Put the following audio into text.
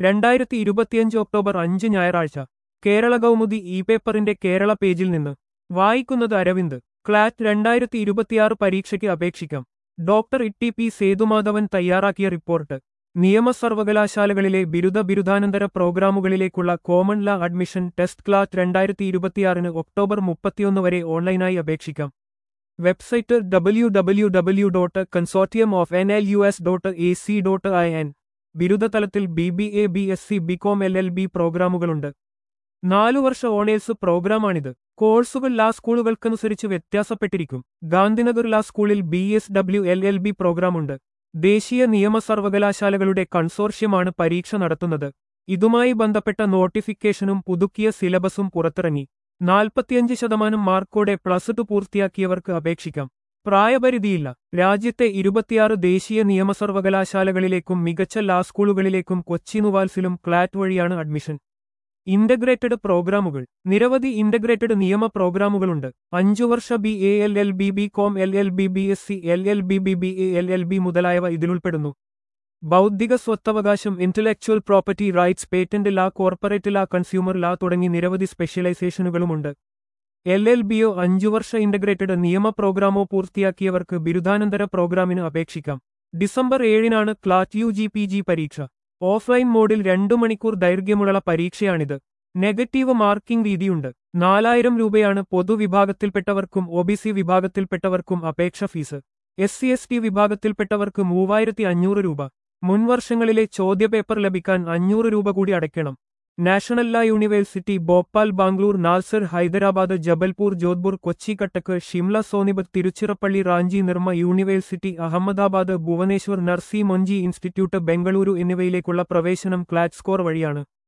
രണ്ടായിരത്തി ഇരുപത്തിയഞ്ച് ഒക്ടോബർ അഞ്ച് ഞായറാഴ്ച കേരള കൗമുദി ഇ പേപ്പറിന്റെ കേരള പേജിൽ നിന്ന് വായിക്കുന്നത് അരവിന്ദ് ക്ലാറ്റ് രണ്ടായിരത്തി ഇരുപത്തിയാറ് പരീക്ഷയ്ക്ക് അപേക്ഷിക്കാം ഡോക്ടർ ഇട്ടി പി സേതുമാധവൻ തയ്യാറാക്കിയ റിപ്പോർട്ട് നിയമസർവകലാശാലകളിലെ ബിരുദ ബിരുദാനന്തര പ്രോഗ്രാമുകളിലേക്കുള്ള common law admission test CLAT രണ്ടായിരത്തി ഇരുപത്തിയാറിന് ഒക്ടോബർ മുപ്പത്തിയൊന്ന് വരെ ഓൺലൈനായി അപേക്ഷിക്കാം website W W W dot consortium of N L U S dot A C dot I N ബിരുദതലത്തിൽ B B A B S C BCom L L B പ്രോഗ്രാമുകളുണ്ട് നാലു വർഷ ഓണേഴ്സ് പ്രോഗ്രാമാണിത് കോഴ്സുകൾ ലാ സ്കൂളുകൾക്കനുസരിച്ച് വ്യത്യാസപ്പെട്ടിരിക്കും ഗാന്ധിനഗർ ലാ സ്കൂളിൽ B S W L L B പ്രോഗ്രാമുണ്ട് ദേശീയ നിയമ സർവകലാശാലകളുടെ കൺസോർഷ്യമാണ് പരീക്ഷ നടത്തുന്നത് ഇതുമായി ബന്ധപ്പെട്ട നോട്ടിഫിക്കേഷനും പുതുക്കിയ സിലബസും പുറത്തിറങ്ങി നാൽപ്പത്തിയഞ്ച് ശതമാനം മാർക്കോടെ പ്ലസ് ടു പൂർത്തിയാക്കിയവർക്ക് അപേക്ഷിക്കാം പ്രായപരിധിയില്ല രാജ്യത്തെ ഇരുപത്തിയാറ് ദേശീയ നിയമ സർവകലാശാലകളിലേക്കും മികച്ച ലാ സ്കൂളുകളിലേക്കും കൊച്ചി നുവാൽസിലും ക്ലാറ്റ് വഴിയാണ് അഡ്മിഷൻ ഇന്റഗ്രേറ്റഡ് പ്രോഗ്രാമുകൾ നിരവധി ഇന്റഗ്രേറ്റഡ് നിയമ പ്രോഗ്രാമുകളുണ്ട് അഞ്ചു വർഷ B A L L B B Com L L B B S C L L B B B A L L B മുതലായവ ഇതിലുൾപ്പെടുന്നു ബൗദ്ധിക സ്വത്തവകാശം intellectual property rights patent law corporate law consumer law തുടങ്ങി നിരവധി സ്പെഷ്യലൈസേഷനുകളുമുണ്ട് L L ബിയോ അഞ്ചു വർഷ ഇന്റഗ്രേറ്റഡ് നിയമ പ്രോഗ്രാമോ പൂർത്തിയാക്കിയവർക്ക് ബിരുദാനന്തര പ്രോഗ്രാമിന് അപേക്ഷിക്കാം ഡിസംബർ ഏഴിനാണ് CLAT U G P G പരീക്ഷ ഓഫ്ലൈൻ മോഡിൽ രണ്ടു മണിക്കൂർ ദൈർഘ്യമുള്ള പരീക്ഷയാണിത് നെഗറ്റീവ് മാർക്കിംഗ് രീതിയുണ്ട് നാലായിരം രൂപയാണ് പൊതുവിഭാഗത്തിൽപ്പെട്ടവർക്കും ഒ ബി സി വിഭാഗത്തിൽപ്പെട്ടവർക്കും അപേക്ഷ fees S C S T വിഭാഗത്തിൽപ്പെട്ടവർക്ക് മൂവായിരത്തി അഞ്ഞൂറ് രൂപ മുൻവർഷങ്ങളിലെ ചോദ്യപേപ്പർ ലഭിക്കാൻ അഞ്ഞൂറ് രൂപ കൂടി അടയ്ക്കണം national law university Bhopal Bangalore NALSAR Hyderabad Jabalpur Jodhpur Kochi Cuttack Shimla Sonipat Tiruchirappalli Ranchi Nirma university Ahmedabad Bhubaneswar Narsee Monjee institute Bengaluru എന്നിവയിലേക്കുള്ള പ്രവേശനം ക്ലാറ്റ് സ്കോർ വഴിയാണ്